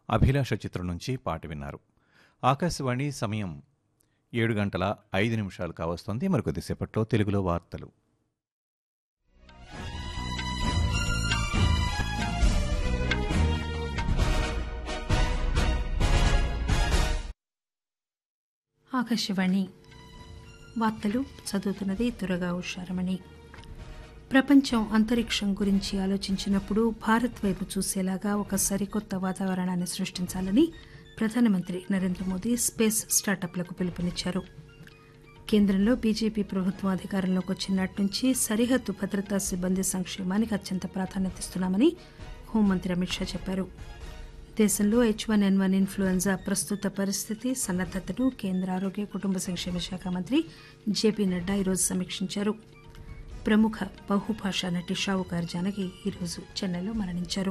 అభిలాష చిత్రం నుంచి పాట విన్నారు ఆకాశవాణి సమయం ఏడు గంటల ఐదు నిమిషాలు కావస్తోంది మరికొద్దిసేపట్లో తెలుగులో వార్తలు ఆకాశవాణి వార్తలు చదువుతున్నది దురగా ఉషారమణి ప్రపంచం అంతరిక్షం గురించి ఆలోచించినప్పుడు భారత్ వైపు చూసేలాగా ఒక సరికొత్త వాతావరణాన్ని సృష్టించాలని ప్రధానమంత్రి నరేంద్ర మోదీ స్పేస్ స్టార్టప్లకు పిలుపునిచ్చారు కేంద్రంలో బీజేపీ ప్రభుత్వం అధికారంలోకి వచ్చినట్టు నుంచి సరిహద్దు భద్రతా సిబ్బంది సంక్షేమానికి అత్యంత ప్రాధాన్యతనిస్తున్నామని హోంమంత్రి అమిత్ షా చెప్పారు దేశంలో H one N one influenza ప్రస్తుత పరిస్థితి సన్నద్దతను కేంద్ర ఆరోగ్య కుటుంబ సంక్షేమ శాఖ మంత్రి జేపీ నడ్డా ఈరోజు సమీక్షించారు ప్రముఖ బహుభాషా నటి షావుకార్ జానకి ఈరోజు చెన్నైలో మరణించారు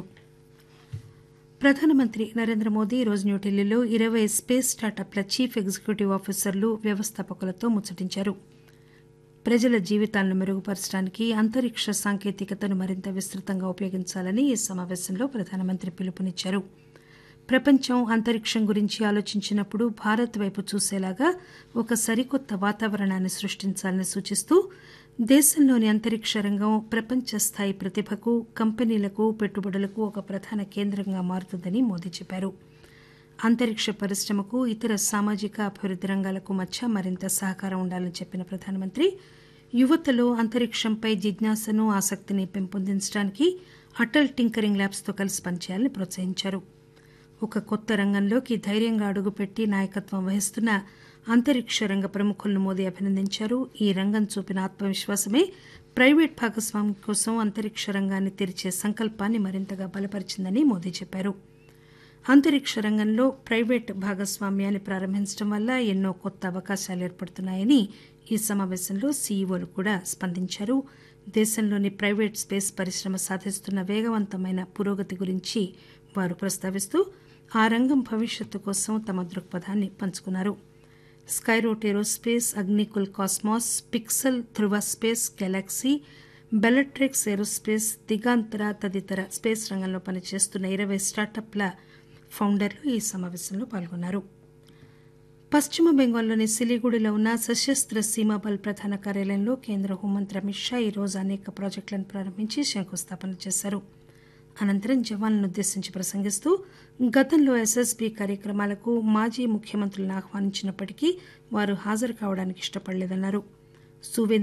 ప్రధానమంత్రి నరేంద్ర మోదీ ఈరోజు న్యూఢిల్లీలో ఇరవై స్పేస్ స్టార్టప్ల చీఫ్ ఎగ్జిక్యూటివ్ ఆఫీసర్లు వ్యవస్థాపకులతో ముచ్చటించారు ప్రజల జీవితాలను మెరుగుపరచడానికి అంతరిక్ష సాంకేతికతను మరింత విస్తృతంగా ఉపయోగించాలని ఈ సమావేశంలో ప్రధానమంత్రి పిలుపునిచ్చారు ప్రపంచం అంతరిక్షం గురించి ఆలోచించినప్పుడు భారత్ వైపు చూసేలాగా ఒక సరికొత్త వాతావరణాన్ని సృష్టించాలని సూచిస్తూ దేశంలోని అంతరిక్ష రంగం ప్రపంచ స్థాయి ప్రతిభకు కంపెనీలకు పెట్టుబడులకు ఒక ప్రధాన కేంద్రంగా మారుతుందని మోదీ చెప్పారు అంతరిక్ష పరిశ్రమకు ఇతర సామాజిక అభివృద్ది రంగాలకు మధ్య మరింత సహకారం ఉండాలని చెప్పిన ప్రధానమంత్రి యువతలో అంతరిక్షంపై జిజ్ఞాసను ఆసక్తిని పెంపొందించడానికి అటల్ టింకరింగ్ ల్యాబ్స్తో కలిసి పనిచేయాలని ప్రోత్సహించారు ఒక కొత్త రంగంలోకి ధైర్యంగా అడుగుపెట్టి నాయకత్వం వహిస్తున్న అంతరిక్ష రంగ ప్రముఖులను మోదీ అభినందించారు ఈ రంగం చూపిన ఆత్మవిశ్వాసమే ప్రైవేట్ భాగస్వామ్యం కోసం అంతరిక్ష రంగాన్ని తెరిచే సంకల్పాన్ని మరింతగా బలపరిచిందని మోదీ చెప్పారు అంతరిక్ష రంగంలో ప్రైవేట్ భాగస్వామ్యాన్ని ప్రారంభించడం వల్ల ఎన్నో కొత్త అవకాశాలు ఏర్పడుతున్నాయని ఈ సమావేశంలో సీఈఓలు కూడా స్పందించారు దేశంలోని ప్రైవేట్ స్పేస్ పరిశ్రమ సాధిస్తున్న వేగవంతమైన పురోగతి గురించి వారు ప్రస్తావిస్తూ ఆ రంగం భవిష్యత్తు కోసం తమ దృక్పథాన్ని పంచుకున్నారు Skyroot Aerospace Agnikul Cosmos Pixxel Dhruva Space GalaxEye Bellatrix Aerospace Digantara తదితర స్పేస్ రంగంలో పనిచేస్తున్న ఇరవై స్టార్టప్ల ఫౌండర్లు ఈ సమావేశంలో పాల్గొన్నారు పశ్చిమ బెంగాల్లోని సిలిగుడిలో ఉన్న సశస్త్ర సీమాబల్ ప్రధాన కార్యాలయంలో కేంద్ర హోంమంత్రి అమిత్ షా ఈరోజు అనేక ప్రాజెక్టులను ప్రారంభించి శంకుస్థాపన చేశారు అనంతరం జవాన్లను ఉద్దేశించి ప్రసంగిస్తూ గతంలో ఎస్ఎస్బీ కార్యక్రమాలకు మాజీ ముఖ్యమంత్రులను ఆహ్వానించినప్పటికీ వారు హాజరు కావడానికి ఇష్టపడలేదన్నారు